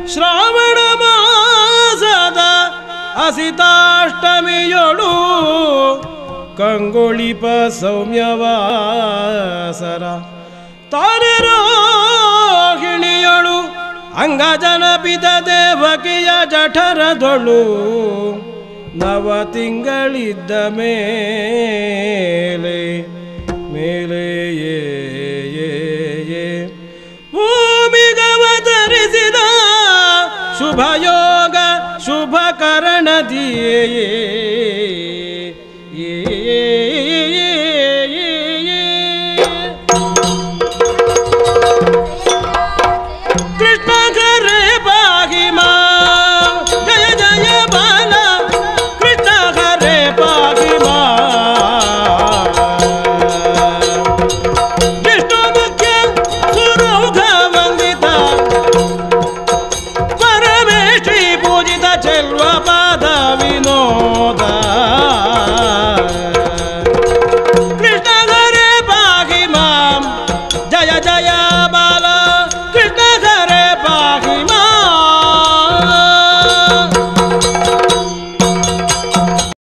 ಶ್ರಾವಣ ಮಾಸದ ಅಸಿತಾಷ್ಟಮಿಯೊಳು ಕಂಗೊಳಿಪ ಸೌಮ್ಯವಾಸರ ತಾರೆ ರೋಹಿಣಿಯೊಳು ಅಂಗಜನ ಪಿತ ದೇವಕಿಯ ಜಠರದೊಳು ನವ ತಿಂಗಳಿದ್ದ ಮೇಲೆ ಮೇಲೆ ಏ ಏ ಏ ಭೂಮಿಗವತರಿಸಿದ ಶುಭ ಯೋಗ ಶುಭ ಕರಣದಿಯೇ ಕೃಷ್ಣ